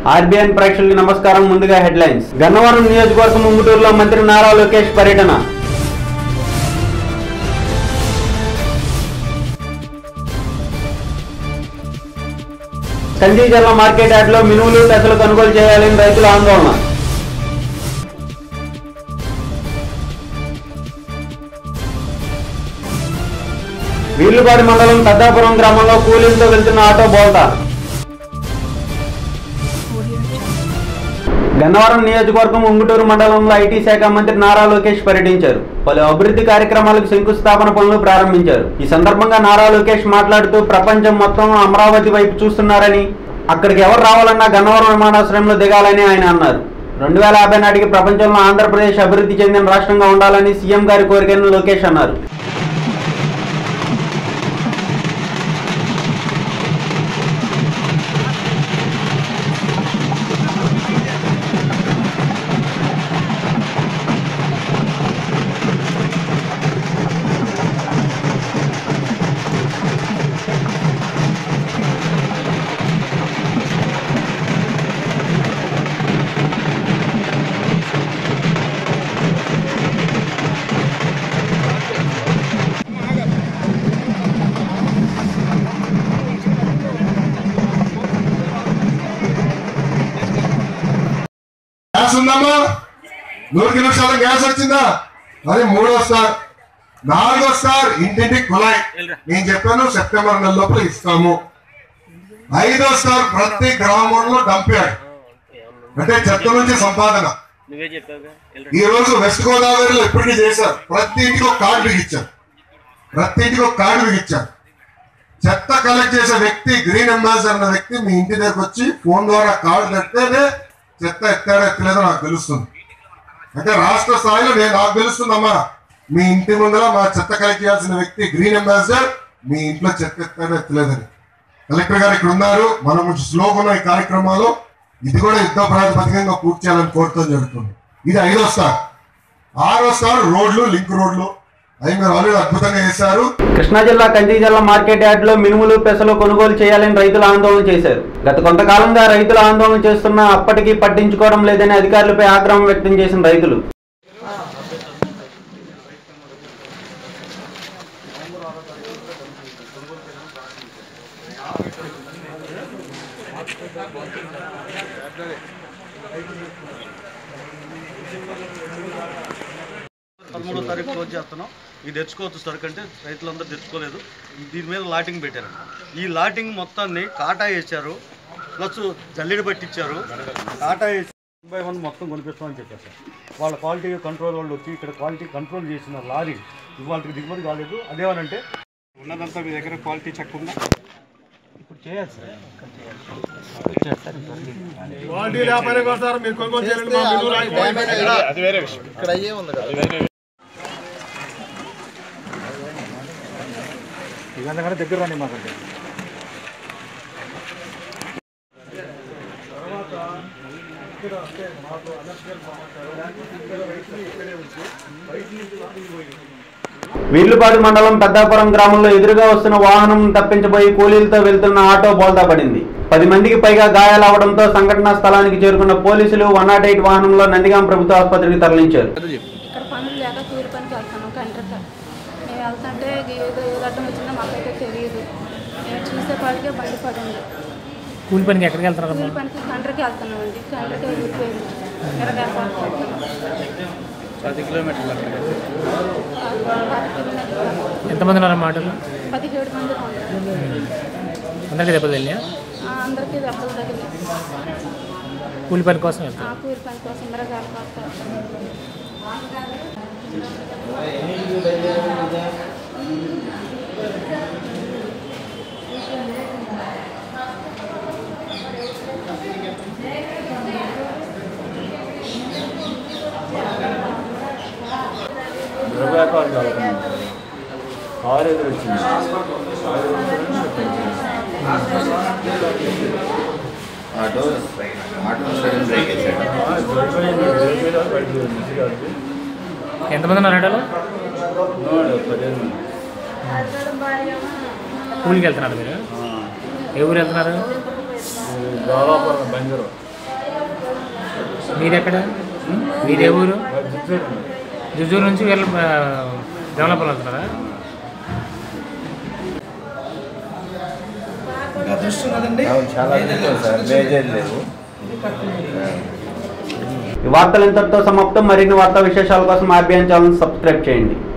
RBN ప్రేక్షకులకి నమస్కారం ముందుగా హెడ్లైన్స్ గన్నవరం నియోజకవర్గం ముంగుటూరులో మంత్రి నారా లోకేష్ పర్యటన కందిజల్ల మార్కెట్ యార్డ్లో మినుములు పెసలు కొనుగోలు చేయాలని రైతుల ఆందోళన వీర్లుపాడు మండలం పెద్దాపురం గ్రామంలో కూలీలతో వెళ్తున్న ఆటో బోల్తా గన్నవరం నియోజకవర్గం ఉంగుటూరు మండలంలో ఐటీ శాఖ మంత్రి నారా లోకేష్ పర్యటించారు పలు అభివృద్ధి కార్యక్రమాలకు శంకుస్థాపన పనులు ప్రారంభించారు ఈ సందర్భంగా నారా లోకేష్ మాట్లాడుతూ ప్రపంచం మొత్తం అమరావతి వైపు చూస్తున్నారని అక్కడికి ఎవరు రావాలన్నా గన్నవరం విమానాశ్రయంలో దిగాలని ఆయన అన్నారు రెండు వేల యాభై నాటికి ప్రపంచంలో ఆంధ్రప్రదేశ్ అభివృద్ధి చెందిన రాష్ట్రంగా ఉండాలని సీఎం గారి కోరికను లోకేష్ అన్నారు గ్యాస్ ఉందమ్మా నూరు నిమిషాలు గ్యాస్ వచ్చిందా మరి మూడో స్టార్ నాలుగో స్టార్ ఇంటింటికి కుళాయి నేను చెప్పాను సెప్టెంబర్ నెల లోపల ఇస్తాము ఐదో స్టార్ ప్రతి గ్రామంలో డంప్యార్డ్ అంటే చెత్త నుంచి సంపాదన నువ్వే చెప్పావుగా వెళ్ళరా. ఈ రోజు వెస్ట్ గోదావరిలో ఇప్పటికీ చేశారు ప్రతి ఇంటికి ఒక కార్డు బిగించారు ప్రతి ఇంటికి ఒక కార్డు బిగించారు చెత్త కలెక్ట్ చేసే వ్యక్తి గ్రీన్ అంబాసిడర్ అన్న వ్యక్తి మీ ఇంటి దగ్గరకు వచ్చి ఫోన్ ద్వారా కార్డు కడితేనే చెత్త ఎత్తాడో ఎత్తలేదో నాకు తెలుస్తుంది అంటే రాష్ట్ర స్థాయిలో నేను నాకు తెలుస్తుందమ్మా మీ ఇంటి ముందర మా చెత్త కలెక్ట్ చేయాల్సిన వ్యక్తి గ్రీన్ అంబాసిడర్ మీ ఇంట్లో చెత్త ఎత్తాడో ఎత్తలేదని కలెక్టర్ గారు ఇక్కడ ఉన్నారు మనం కొంచెం స్లోగా ఉన్న ఈ కార్యక్రమాలు ఇది కూడా యుద్ధ ప్రాతిపదికంగా పూర్తి చేయాలని కోరుతాం జరుగుతుంది ఇది ఐదో స్టార్ ఆరో స్టార్ రోడ్లు లింక్ రోడ్లు అవి మీరు ఆల్రెడీ అద్భుతంగా చేశారు కృష్ణా జిల్లా కంచిజల్ల మార్కెట్ యార్డ్లో మినుములు పెసలు కొనుగోలు చేయాలని రైతులు ఆందోళన చేశారు గత కొంతకాలంగా రైతులు ఆందోళన చేస్తున్నా అప్పటికీ పట్టించుకోవడం లేదని అధికారులపై ఆగ్రహం వ్యక్తం చేసిన రైతులు పదమూడో తారీఖు క్లోజ్ చేస్తున్నాం ఇది తెచ్చుకోవచ్చు సరుకు అంటే రైతులందరూ తెచ్చుకోలేదు దీని మీద లాటింగ్ పెట్టారు ఈ లాటింగ్ మొత్తాన్ని కాటా వేశారు ప్లస్ జల్లెడ పట్టించారు కాటా వేసి వన్ బై వన్ మొత్తం కొనిపిస్తామని చెప్పారు సార్ వాళ్ళ క్వాలిటీ కంట్రోల్ వాళ్ళు వచ్చి ఇక్కడ క్వాలిటీ కంట్రోల్ చేసిన లారీ ఇవాళకి దిగుమతి కాలేదు అదేమనంటే ఉన్నదంతా మీ దగ్గర క్వాలిటీ చెక్ ఉందా ఇప్పుడు చేయాలి సార్ ఇదంతా దగ్గర రండి మాకంటే వీర్లుపాడు మండలం పెద్దాపురం గ్రామంలో ఎదురుగా వస్తున్న వాహనం తప్పించబోయి కూలీలతో వెళ్తున్న ఆటో బోల్తా పడింది పది మందికి పైగా గాయాలవడంతో సంఘటనా స్థలానికి చేరుకున్న పోలీసులు వన్ నాట్ ఎయిట్ వాహనంలో నందిగాం ప్రభుత్వ ఆసుపత్రికి తరలించారు ఇక్కడ పనులు లేక కూలి పనికి వెళ్తాను కంట్రక్టర్ మేము వెళ్తుంటే ఏదో ఏ అడ్డం వచ్చిందో మాకైతే తెలియదు మేము చూసేపాటికే బండి పడింది కూలి పనికి ఎక్కడికి వెళ్తారు కూలి పనికి కంట్రకి వెళ్తున్నామండి కంట్రకి ఊరిపోయింది మిరగాయలు పది కిలోమీటర్లు అక్కడ ఎంతమంది ఉన్నారు మాటలు పదిహేడు మంది ఉన్నారు. అందరికీ దెబ్బలు వెళ్ళినా ఆ, అందరికీ దెబ్బలు తగిలి కూలి పని కోసం వెళ్తారు ఆ కూలి పని కోసం మిరగాయలు కాస్తారు కారు ఎదురు వచ్చింది ఆటో ఆటో సడన్ బ్రేక్ వేసాడు ఎంతమంది ఉన్నారు ఆటోలో కూలికి వెళ్తున్నారు మీరు ఏ ఊరు వెళ్తున్నారు గోవాపురం బంజరు మీరెక్కడ మీరే ఊరు జుజూరు నుంచి వీళ్ళు డెవలపర్ వెళ్తున్నారా అవును చాలా అద్భుతం సార్ మేజర్ లేవు ఈ వార్తలు ఇంతటితో సమాప్తం మరిన్ని వార్తా విశేషాల కోసం ఆర్బీఎన్ ఛానల్ సబ్స్క్రైబ్ చేయండి